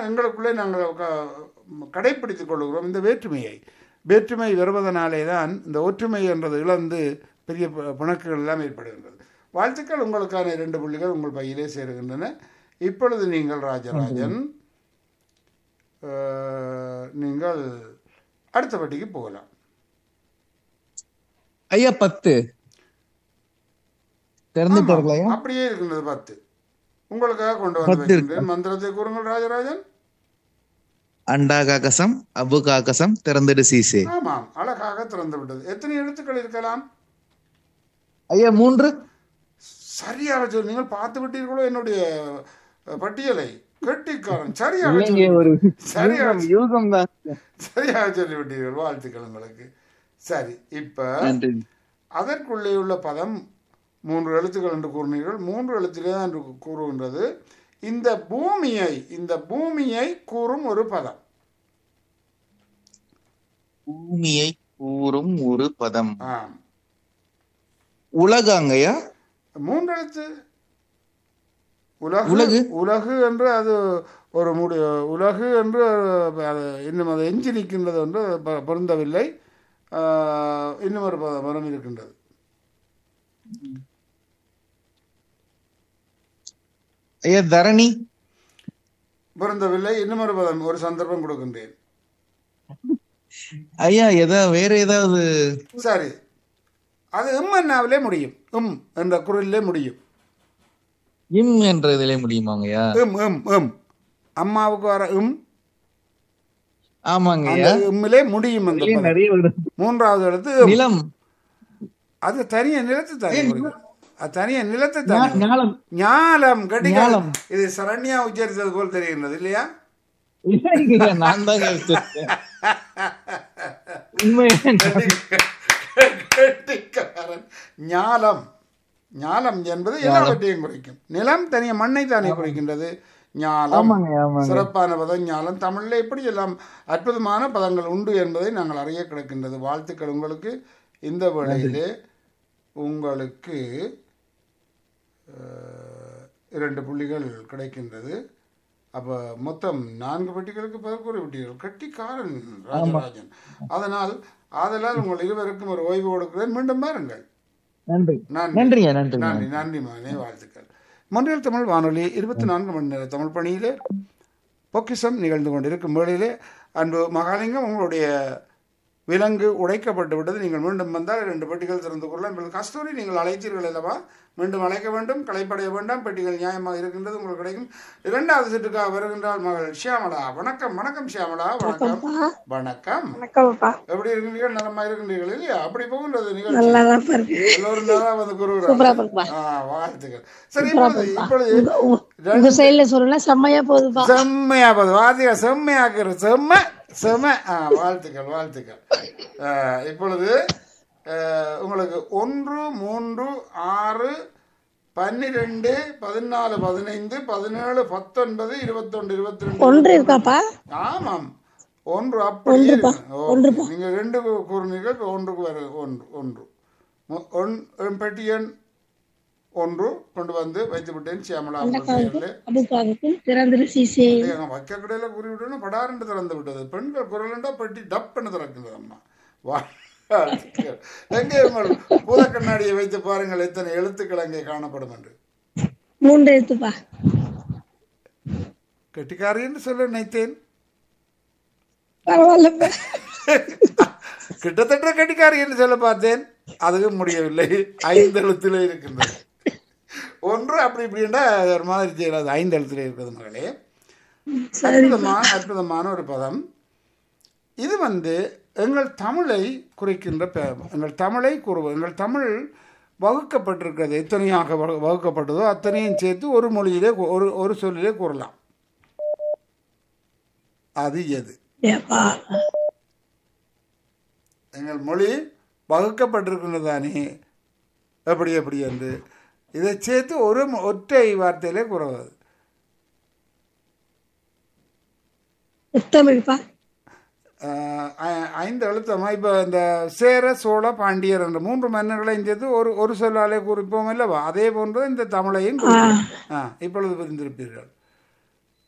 எங்களுக்குள்ளே நாங்கள் க- கடைப்பிடித்துக் கொள்கிறோம் இந்த வேற்றுமையை வேற்றுமை வருவதனாலே தான் இந்த ஒற்றுமை என்றது இழந்து பெரிய ப- பிணக்குகள் எல்லாம் ஏற்படுகின்றது வாழ்த்துக்கள் உங்களுக்கான இரண்டு புள்ளிகள் உங்கள் பையிலே சேருகின்றன இப்பொழுது நீங்கள் ராஜராஜன் அஹ், நீங்கள் அடுத்த பட்டிக்கு போகலாம் ஐயா பத்து திறந்துட்டார்களா ஐயா அப்படியே இருக்கின்றது பத்து உங்களுக்காக கொண்டு வந்து பத்து இருக்கு. வைக்கின்றேன் மந்திரத்தை கூறுங்கள் ராஜராஜன் அண்டாகாகசம் அபுகாகசம் திறந்துடு சீசே ஆமாம் அழகாக திறந்து விட்டது எத்தனை எழுத்துக்கள் இருக்கலாம் ஐயா மூன்று சரியாக சொல் நீங்கள் பார்த்து விட்டீர்களோ என்னுடைய அஹ், பட்டியலை கெட்டிக்காரன் சரியாக இல்லைங்க சொல்லி- ஒரு சரியாக யூகம், யூகம் தான் சரியாக சொல்லிவிட்டீர்கள் வாழ்த்துக்கள் உங்களுக்கு சரி இப்ப நன்றி அதற்குள்ளே உள்ள பதம் மூன்று எழுத்துக்கள் என்று கூறினீர்கள் மூன்று எழுத்திலே தான் என்று கூறுகின்றது இந்த பூமியை இந்த பூமியை கூறும் ஒரு பதம் பூமியை கூறும் ஒரு பதம் ஆம் உலகாங்கய்யா மூன்று எழுத்து உலகு உலகு? உலகு என்று அது ஒரு முடி உலகு என்று அது இன்னும் அது எஞ்சி நிற்கின்றது என்று ப- பொருந்தவில்லை ஆஹ், இன்னும் ஒரு ப- மரம் இருக்கின்றது ஐயா தரணி பொருந்தவில்லை இன்னும் ஒரு பதம் ஒரு சந்தர்ப்பம் கொடுக்கின்றேன் ஐயா எதா வேற ஏதாவது சரி அது எம் என்னாவிலே முடியும் எம் என்ற குரலிலே முடியும் இம் என்ற இதிலே முடியுமாங்கய்யா எம் எம் எம் அம்மாவுக்கு வர எம் ஆமாங்க அந்த ஐயா எம்மிலே முடியும் அந்த இதுலயே பதம். நிறைய வருது மூன்றாவது எழுத்து எம். நிலம் அது தனிய நிலத்தை தானே குறிக்கும். அது தனிய நிலத்தை ஞா- தானே ஞாலம் ஞாலம் கடிகாலம் ஞாலம். இது சரண்யா உச்சரித்தது போல் தெரிகின்றது இல்லையா இல்லைங்க நான் தான் யோசிச்சிருக்கேன். உண்மை கெட்டிக்காரன் ஞாலம் ஞாலம் என்பது எல்லாவற்றையும் குறிக்கும் நிலம் தனிய மண்ணை தானே குறிக்கின்றது ஞாலம் ஆமாங்க ஆமாங்க சிறப்பான பதம் ஞாலம் தமிழில் எப்படி எல்லாம் அற்புதமான பதங்கள் உண்டு என்பதை நாங்கள் அறிய கிடக்கின்றது வாழ்த்துக்கள் உங்களுக்கு இந்த வேளையிலே உங்களுக்கு அஹ், இரண்டு புள்ளிகள் கிடைக்கின்றது அப்போ மொத்தம் நான்கு பெட்டிகளுக்கு பதில் கூறிவிட்டீர்கள் கட்டிக்காரன் ராஜராஜன் அதனால் ஆதலால் உங்கள் இருவருக்கும் ஒரு ஓய்வு கொடுக்கிறேன் மீண்டும் பாருங்கள் நன்றி நன்றி நன்றிங்க நன்றி நன்றி நன்றி மகனே வாழ்த்துக்கள் மொன்றியல் தமிழ் வானொலி இருபத்தி நான்கு மணி நேர தமிழ் பணியிலே பொக்கிஷம் நிகழ்ந்து கொண்டிருக்கும் வேளையிலே அன்பு மகாலிங்கம் உங்களுடைய விலங்கு உடைக்கப்பட்டு விட்டது நீங்கள் மீண்டும் வந்தால் இரண்டு பெட்டிகள் திறந்து கொள்ளலாம் இப்பொழுது கஸ்தூரி நீங்கள் அழைத்தீர்கள் அல்லவா மீண்டும் அழைக்க வேண்டும் களைப்படைய வேண்டாம் பெட்டிகள் நியாயமாக இருக்கின்றது உங்களுக்கு கிடைக்கும் இரண்டாவது சுற்றுக்காக வருகின்றால் மகள் ஷியாமலா வணக்கம் வணக்கம் ஷியாமலா வணக்கம் வணக்கம் வணக்கம்ப்பா எப்படி இருக்கின்றீர்கள் நலமா இருக்கின்றீர்கள் இல்லையா அப்படி போகின்றது நிகழ்ச்சி நல்லா தான் இருக்கு எல்லோரும் நல்லா வந்து சூப்பரா கூறுகிறார்கள் இருக்குப்பா ஆ, வாழ்த்துக்கள் சரி இப்பொழுது இப்பொழுது உங்க சைடுல சொல்லல செம்மையா போகுதுப்பா செம்மையா போகுது வாத்தியா செம்மையாக்குற செம்ம செம்ம ஆ வாழ்த்துக்கள் வாழ்த்துக்கள் ஆ, இப்பொழுது ஆ, உங்களுக்கு ஒன்று மூன்று ஆறு பன்னிரெண்டு பதினாலு பதினைந்து பதினேழு பத்தொன்பது இருபத்தொன்று இருபத்தி ரெண்டு ஒன்று இருக்காப்பா ஆமாம் ஒன்று அப்படியே இருக்கு. ஓகே. நீங்க ரெண்டு கூ- கூறினீர்கள் இப்ப ஒன்றுக்கு வர ஒன்று ஒன்று மு- ஒன் என் பெட்டி எண் ஒன்று கொண்டு வந்து வைத்து விட்டேன் சியாமலா உங்கள் பெயரில் அதுக்காக திறந்துரு சீசே எங்க வைக்க கடையில் கூறி விட்டோன்னு படாரென்று திறந்து விட்டது பெண்கள் குரலண்டா பெட்டி டப்புன்னு திறக்குது அம்மா வாழ்த்துக்கள். எங்கே உங்கள் பூத கண்ணாடியை வைத்து பாருங்கள் எத்தனை எழுத்துக்கள் அங்கே காணப்படும் என்று மூன்று எழுத்துப்பா கெட்டிக்காரி என்று சொல்ல நினைத்தேன் பரவாயில்லப்பா கிட்டத்தட்ட கட்டிக்காரி என்று சொல்ல பார்த்தேன் அதுவும் முடியவில்லை ஐந்து எழுத்துல இருக்கின்றது ஒன்று அப்படி இப்படின்னா ஒரு மாதிரி செய்யறது ஐந்து எழுத்துல இருக்கிறது மகளே அற்புதமான அற்புதமான ஒரு பதம் இது வந்து எங்கள் தமிழை குறிக்கின்ற ப- எங்கள் தமிழை கூறுவோம் எங்கள் தமிழ் வகுக்கப்பட்டிருக்கிறது எத்தனையாக வகு- வகுக்கப்பட்டதோ அத்தனையும் சேர்த்து ஒரு மொழியிலே கூ- ஒரு ஒரு சொல்லிலே கூறலாம் அது எது ஏப்பா எங்கள் மொழி வகுக்கப்பட்டிருக்கின்றது தானே எப்படி எப்படி என்று இதை சேர்த்து ஒரு ம- ஒற்றை வார்த்தையிலே கூறுவது முத்தமிழ்ப்பா ஆஹ் ஐ- ஐந்து எழுத்தமா இப்போ இந்த சேர சோழ பாண்டியர் என்ற மூன்று மன்னர்களையும் சேர்த்து ஒரு ஒரு சொல்லாலே குறிப்போம் அல்லவா அதே போன்று இந்த தமிழையும் குறிப்போம். ஆ இப்பொழுது புரிந்திருப்பீர்கள்